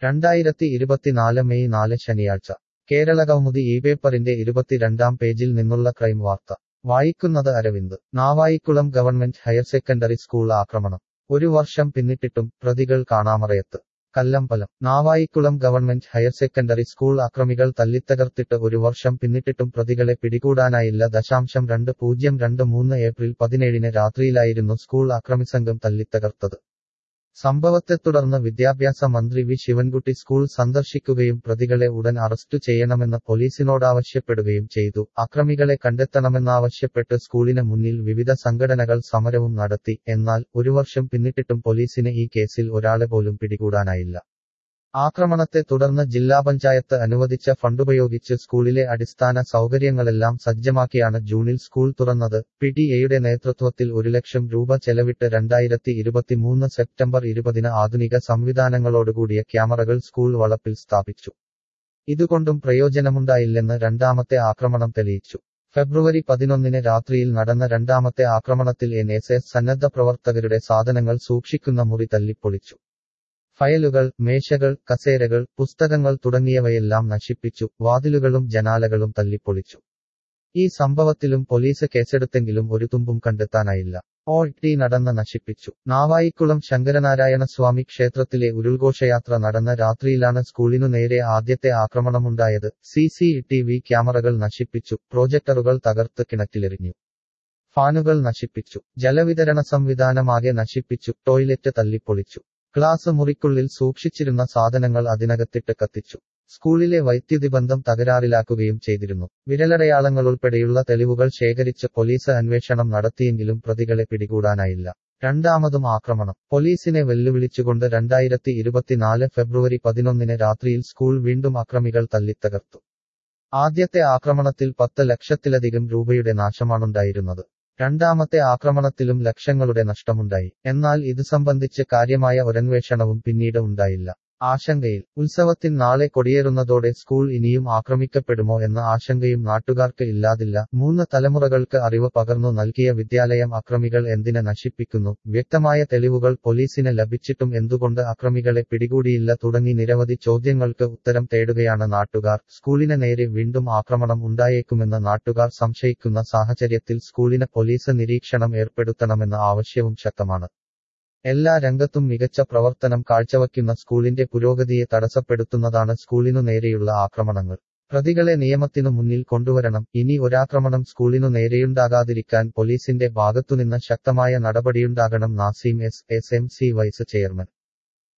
രണ്ടായിരത്തി ഇരുപത്തിനാല് മെയ് നാല് ശനിയാഴ്ച കേരളകൗമുദി ഈ പേപ്പറിന്റെ ഇരുപത്തിരണ്ടാം പേജിൽ നിന്നുള്ള ക്രൈം വാർത്ത വായിക്കുന്നത് Aravind Navaikulam government higher secondary school ആക്രമണം ഒരു വർഷം പിന്നിട്ടിട്ടും പ്രതികൾ കാണാമറയത്ത് Kallambalam Navaikulam government higher secondary school അക്രമികൾ തല്ലിത്തകർത്തിട്ട് ഒരു വർഷം പിന്നിട്ടിട്ടും പ്രതികളെ പിടികൂടാനായില്ല ദശാംശം രണ്ട് പൂജ്യം രണ്ട് മൂന്ന് ഏപ്രിൽ പതിനേഴിന് രാത്രിയിലായിരുന്നു സ്കൂൾ അക്രമിസംഘം തല്ലിത്തകർത്തത് സംഭവത്തെ തുടർന്ന് വിദ്യാഭ്യാസ മന്ത്രി വി ശിവൻകുട്ടി സ്കൂൾ സന്ദർശിക്കുകയും പ്രതികളെ ഉടൻ അറസ്റ്റു ചെയ്യണമെന്ന് പോലീസിനോടാവശ്യപ്പെടുകയും ചെയ്തു അക്രമികളെ കണ്ടെത്തണമെന്നാവശ്യപ്പെട്ട് സ്കൂളിന് മുന്നിൽ വിവിധ സംഘടനകൾ സമരവും നടത്തി എന്നാൽ ഒരു വർഷം പിന്നിട്ടിട്ടും പോലീസിന് ഈ കേസിൽ ഒരാളെ പോലും പിടികൂടാനായില്ല ആക്രമണത്തെ തുടർന്ന് ജില്ലാ പഞ്ചായത്ത് അനുവദിച്ച ഫണ്ടുപയോഗിച്ച് സ്കൂളിലെ അടിസ്ഥാന സൗകര്യങ്ങളെല്ലാം സജ്ജമാക്കിയാണ് ജൂണിൽ സ്കൂൾ തുറന്നത് പിടിഎയുടെ നേതൃത്വത്തിൽ ഒരു ലക്ഷം രൂപ ചെലവിട്ട് രണ്ടായിരത്തി ഇരുപത്തിമൂന്ന് സെപ്റ്റംബർ ഇരുപതിന് ആധുനിക സംവിധാനങ്ങളോടുകൂടിയ ക്യാമറകൾ സ്കൂൾ വളപ്പിൽ സ്ഥാപിച്ചു ഇതുകൊണ്ടും പ്രയോജനമുണ്ടായില്ലെന്ന് രണ്ടാമത്തെ ആക്രമണം തെളിയിച്ചു ഫെബ്രുവരി പതിനൊന്നിന് രാത്രിയിൽ നടന്ന രണ്ടാമത്തെ ആക്രമണത്തിൽ എൻ എസ് എസ് സന്നദ്ധ പ്രവർത്തകരുടെ സാധനങ്ങൾ സൂക്ഷിക്കുന്ന മുറി തല്ലിപ്പൊളിച്ചു ഫയലുകൾ മേശകൾ കസേരകൾ പുസ്തകങ്ങൾ തുടങ്ങിയവയെല്ലാം നശിപ്പിച്ചു വാതിലുകളും ജനാലകളും തല്ലിപ്പൊളിച്ചു ഈ സംഭവത്തിലും പോലീസ് കേസെടുത്തെങ്കിലും ഒരു തുമ്പും കണ്ടെത്താനായില്ല ഓ ടി നടന്ന നശിപ്പിച്ചു നാവായിക്കുളം ശങ്കരനാരായണസ്വാമി ക്ഷേത്രത്തിലെ ഉരുൾഘോഷയാത്ര നടന്ന രാത്രിയിലാണ് സ്കൂളിനു നേരെ ആദ്യത്തെ ആക്രമണമുണ്ടായത് സി സി ടി വി ക്യാമറകൾ നശിപ്പിച്ചു പ്രോജക്ടറുകൾ തകർത്ത് കിണറ്റിലെറിഞ്ഞു ഫാനുകൾ നശിപ്പിച്ചു ജലവിതരണ സംവിധാനമാകെ നശിപ്പിച്ചു ടോയ്ലറ്റ് തല്ലിപ്പൊളിച്ചു ക്ലാസ് മുറിക്കുള്ളിൽ സൂക്ഷിച്ചിരുന്ന സാധനങ്ങൾ അതിനകത്തിട്ട് കത്തിച്ചു സ്കൂളിലെ വൈദ്യുതി ബന്ധം തകരാറിലാക്കുകയും ചെയ്തിരുന്നു വിരലടയാളങ്ങളുൾപ്പെടെയുള്ള തെളിവുകൾ ശേഖരിച്ച് പോലീസ് അന്വേഷണം നടത്തിയെങ്കിലും പ്രതികളെ പിടികൂടാനായില്ല രണ്ടാമതും ആക്രമണം പോലീസിനെ വെല്ലുവിളിച്ചുകൊണ്ട് രണ്ടായിരത്തി ഇരുപത്തിനാല് ഫെബ്രുവരി പതിനൊന്നിന് രാത്രിയിൽ സ്കൂൾ വീണ്ടും അക്രമികൾ തല്ലിത്തകർത്തു ആദ്യത്തെ ആക്രമണത്തിൽ പത്ത് ലക്ഷത്തിലധികം രൂപയുടെ നാശമാണുണ്ടായിരുന്നത് രണ്ടാമത്തെ ആക്രമണത്തിലും ലക്ഷങ്ങളുടെ നഷ്ടമുണ്ടായി എന്നാൽ ഇത് സംബന്ധിച്ച് കാര്യമായ ഒരന്വേഷണവും പിന്നീട് ഉണ്ടായില്ല ആശങ്കയിൽ ഉത്സവത്തിൽ നാളെ കൊടിയേറുന്നതോടെ സ്കൂൾ ഇനിയും ആക്രമിക്കപ്പെടുമോ എന്ന ആശങ്കയും നാട്ടുകാർക്ക് ഇല്ലാതില്ല മൂന്ന് തലമുറകൾക്ക് അറിവ് പകർന്നു നൽകിയ വിദ്യാലയം അക്രമികൾ എന്തിനെ നശിപ്പിക്കുന്നു വ്യക്തമായ തെളിവുകൾ പോലീസിന് ലഭിച്ചിട്ടും എന്തുകൊണ്ട് അക്രമികളെ പിടികൂടിയില്ല തുടങ്ങി നിരവധി ചോദ്യങ്ങൾക്ക് ഉത്തരം തേടുകയാണ് നാട്ടുകാർ സ്കൂളിന് നേരെ വീണ്ടും ആക്രമണം ഉണ്ടായേക്കുമെന്ന് നാട്ടുകാർ സംശയിക്കുന്ന സാഹചര്യത്തിൽ സ്കൂളിന് പോലീസ് നിരീക്ഷണം ഏർപ്പെടുത്തണമെന്ന ആവശ്യവും ശക്തമാണ് എല്ലാ രംഗത്തും മികച്ച പ്രവർത്തനം കാഴ്ചവയ്ക്കുന്ന സ്കൂളിന്റെ പുരോഗതിയെ തടസ്സപ്പെടുത്തുന്നതാണ് സ്കൂളിനു നേരെയുള്ള ആക്രമണങ്ങൾ പ്രതികളെ നിയമത്തിനു മുന്നിൽ കൊണ്ടുവരണം ഇനി ഒരാക്രമണം സ്കൂളിനു നേരെയുണ്ടാകാതിരിക്കാൻ പോലീസിന്റെ ഭാഗത്തുനിന്ന് ശക്തമായ നടപടിയുണ്ടാകണം Naseem S S M C vice chairman